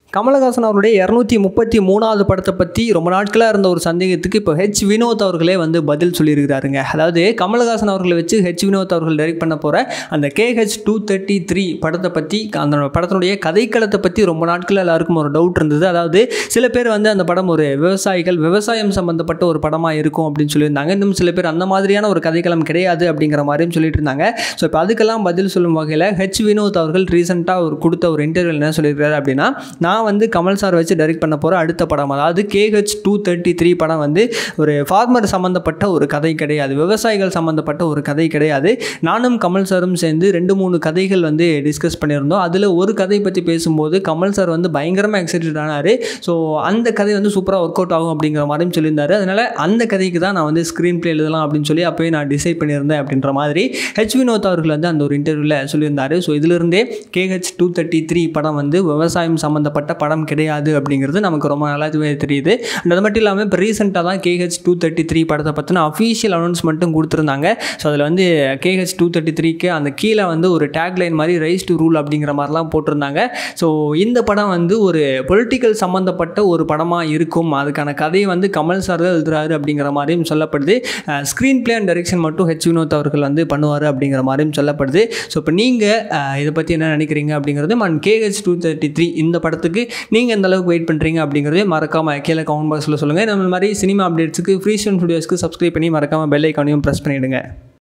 கமலஹாசன் அவருடைய இரநூத்தி முப்பத்தி மூணாவது படத்தை பற்றி ரொம்ப நாட்களாக இருந்த ஒரு சந்தேகத்துக்கு இப்போ ஹெச் வினோத் அவர்களே வந்து பதில் சொல்லியிருக்கிறாருங்க அதாவது கமலஹாசன் அவர்களை வச்சு ஹெச் வினோத் அவர்கள் டைரக்ட் பண்ண போகிற அந்த கேஹெச் டூ தேர்ட்டி த்ரீ படத்தை பற்றி அந்த படத்தினுடைய கதைக்களத்தை பற்றி ரொம்ப நாட்கள் எல்லாருக்கும் ஒரு டவுட் இருந்தது அதாவது சில பேர் வந்து அந்த படம் ஒரு விவசாயிகள் விவசாயம் சம்மந்தப்பட்ட ஒரு படமாக இருக்கும் அப்படின்னு சொல்லியிருந்தாங்க இன்னும் சில பேர் அந்த மாதிரியான ஒரு கதைக்களம் கிடையாது அப்படிங்கிற மாதிரியும் சொல்லிட்டு இருந்தாங்க ஸோ இப்போ அதுக்கெல்லாம் பதில் சொல்லும் வகையில் ஹெச் வினோத் அவர்கள் ரீசெண்டாக ஒரு கொடுத்த ஒரு இன்டர்வியூ என்ன சொல்லியிருக்காரு அப்படின்னா நான் வந்து கமல் சார் வச்சு டைரக்ட் பண்ண போகிற அடுத்த படம் அதாவது கேஹெச் டூ தேர்ட்டி த்ரீ படம் வந்து ஒரு ஃபார்மர் சம்மந்தப்பட்ட ஒரு கதை கிடையாது விவசாயிகள் சம்மந்தப்பட்ட ஒரு கதை கிடையாது நானும் கமல் சாரும் சேர்ந்து ரெண்டு மூணு கதைகள் வந்து டிஸ்கஸ் பண்ணியிருந்தோம் அதில் ஒரு கதை பற்றி பேசும்போது கமல் சார் வந்து பயங்கரமாக எக்ஸைட்டட் ஆனார் ஸோ அந்த கதை வந்து சூப்பராக ஒர்க் அவுட் ஆகும் அப்படிங்கிற மாதிரியும் சொல்லியிருந்தாரு அதனால் அந்த கதைக்கு தான் நான் வந்து ஸ்க்ரீன் ப்ளே எழுதலாம் அப்படின்னு சொல்லி அப்போயே நான் டிசைட் பண்ணியிருந்தேன் அப்படின்ற மாதிரி ஹெச் வினோத் அவர்கள் வந்து அந்த ஒரு இன்டர்வியூவில் சொல்லியிருந்தாரு ஸோ இதிலிருந்தே கேஹெச் டூ தேர்ட்டி த்ரீ படம் வந்து விவசாயம் சம்மந்தப்பட்ட படம் கிடையாது அப்படிங்கிறது நமக்கு ரொம்ப நல்லாவே தெரியுது அண்ட் அது மட்டும் இல்லாமல் இப்போ ரீசெண்டாக தான் கேஹெச் டூ தேர்ட்டி த்ரீ படத்தை பற்றின அஃபீஷியல் அனௌன்ஸ்மெண்ட்டும் கொடுத்துருந்தாங்க ஸோ அதில் வந்து கேஹெச் டூ தேர்ட்டி த்ரீக்கு அந்த கீழே வந்து ஒரு டேக்லைன் மாதிரி ரைஸ் டு ரூல் அப்படிங்கிற மாதிரிலாம் போட்டிருந்தாங்க ஸோ இந்த படம் வந்து ஒரு பொலிட்டிக்கல் சம்மந்தப்பட்ட ஒரு படமாக இருக்கும் அதுக்கான கதையை வந்து கமல் சார் தான் எழுதுறாரு அப்படிங்கிற மாதிரியும் சொல்லப்படுது ஸ்க்ரீன் பிளே அண்ட் டைரெக்ஷன் மட்டும் ஹெச் வினோத் அவர்கள் வந்து பண்ணுவார் அப்படிங்கிற மாதிரியும் சொல்லப்படுது ஸோ இப்போ நீங்கள் இதை பற்றி என்ன நினைக்கிறீங்க அப்படிங்கிறது and KH two thirty three இந்த படத்துக்கு நீங்கள் எந்த அளவுக்கு வெயிட் பண்ணுறீங்க அப்படிங்கிறதே மறக்காமல் கீழே கமெண்ட் பாக்ஸில் சொல்லுங்கள் நம்ம மாதிரி சினிமா அப்டேட்ஸுக்கு ஃப்ரீ ஸ்டோன் ஸ்டுடியோஸ்க்கு சப்ஸ்கிரைப் பண்ணி மறக்காமல் பெல் ஐக்கானையும் ப்ரெஸ் பண்ணிவிடுங்க